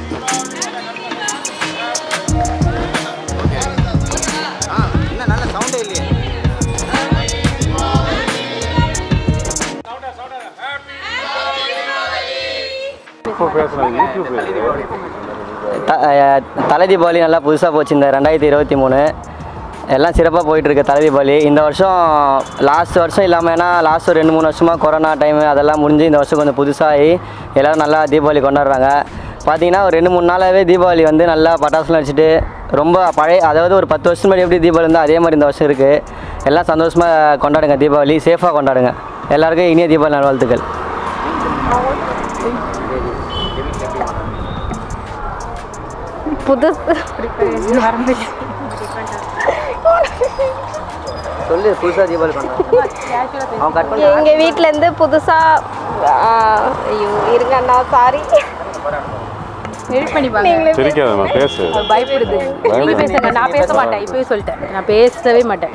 ஆ இன்னும் நல்ல சவுண்டே இல்லையே த- அஹ் தலை தீபாவளி நல்லா புதுசாக போச்சு இந்த ரெண்டாயிரத்தி இருபத்தி மூணு எல்லாம் சிறப்பாக போயிட்டுருக்கு தலை தீபாவளி இந்த வருஷம் லாஸ்ட் வருஷம் இல்லாமல் ஏன்னா லாஸ்ட் ஒரு ரெண்டு மூணு வருஷமாக கொரோனா டைமு அதெல்லாம் முடிஞ்சு இந்த வருஷம் கொஞ்சம் புதுசாகி எல்லோரும் நல்லா தீபாவளி கொண்டாடுறாங்க பார்த்தீங்கன்னா ஒரு ரெண்டு மூணு நாளாகவே தீபாவளி வந்து நல்லா பட்டாசுலாம் அடிச்சுட்டு ரொம்ப பழைய அதாவது ஒரு பத்து வருஷம் முன்னாடி எப்படி தீபாவளி இருந்தால் அதே மாதிரி இந்த வருஷம் இருக்குது எல்லாம் சந்தோஷமாக கொண்டாடுங்க தீபாவளி சேஃபாக கொண்டாடுங்க எல்லாருக்கும் இனிய தீபாவளி நல்வாழ்த்துக்கள் புது சொல்லு புதுசாக தீபாவளி கொண்டாடுங்க அவன் கட் பண்ணி எங்கள் வீட்டிலேருந்து புதுசாக ஐயோ இருங்க அண்ணா சாரி எடிட் பண்ணி பாருங்க நீங்களே சிரிக்காதம்மா பேசு அவர் பயப்படுது நீங்க பேசுங்க நான் பேச மாட்டேன் இப்பவே சொல்லிட்டேன் நான் பேசவே மாட்டேன்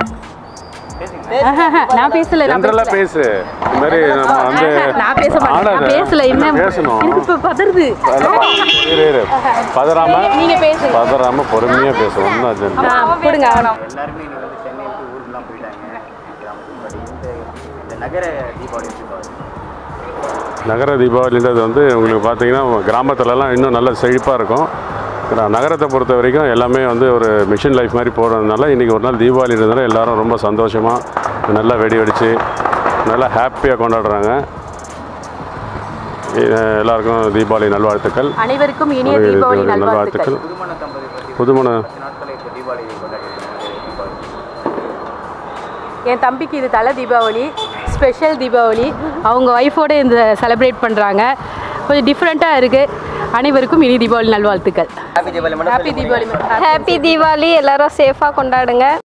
ஆஹாஹா, நான் பேசல நான் ஜென்ரலா பேசல பேசு இந்த மாதிரி நம்ம வந்து நான் பேச மாட்டேன் நான் ஆடாத. பேசல என்ன பேசணும் எனக்கு இப்ப பதறுது இரு, இரு. பதறாம நீங்க பேசுங்க பதறாம பொறுமையா பேசு ஒன்றும் அர்ஜென்ட் ஆ, கொடுங்க எல்லாருமே இன்னைக்கு வந்து சென்னை விட்டு ஊருக்குலாம் போயிட்டாங்க கிராமத்துக்கு இந்த இந்த நகர தீபாவளி எப்படி பாருங்க நகர தீபாவளின்றது வந்து உங்களுக்கு பார்த்தீங்கன்னா கிராமத்துலலாம் இன்னும் நல்ல செழிப்பாக இருக்கும் ஆனா, நகரத்தை பொறுத்த வரைக்கும் எல்லாமே வந்து ஒரு மிஷின் லைஃப் மாதிரி போகிறதுனால இன்றைக்கி ஒரு நாள் தீபாவளின்றதுனால எல்லாரும் ரொம்ப சந்தோஷமாக நல்லா வெடி வெடித்து நல்லா ஹாப்பியாக கொண்டாடுறாங்க இ- எல்லாருக்கும் தீபாவளி நல்வாழ்த்துக்கள் அனைவருக்கும் இனிய ஒரு தீபாவளி தீபாவளி நல்வாழ்த்துக்கள் புதுமண தம்பதி பற்றி புதுமண பத்து நாட்கள் இப்போ தீபாவளி கொண்டாடி தீபாவளி என் தம்பிக்கு இது தலை தீபாவளி ஸ்பெஷல் தீபாவளி அவங்க ஒய்ஃபோட இந்த செலிப்ரேட் பண்ணுறாங்க கொஞ்சம் டிஃப்ரெண்ட்டாக இருக்குது அனைவருக்கும் இனி தீபாவளி நல்வாழ்த்துக்கள் ஹாப்பி தீபாவளி மட்டும் ஹாப்பி தீபாவளி ஹாப்பி தீபாவளி எல்லாரும் சேஃபாக கொண்டாடுங்க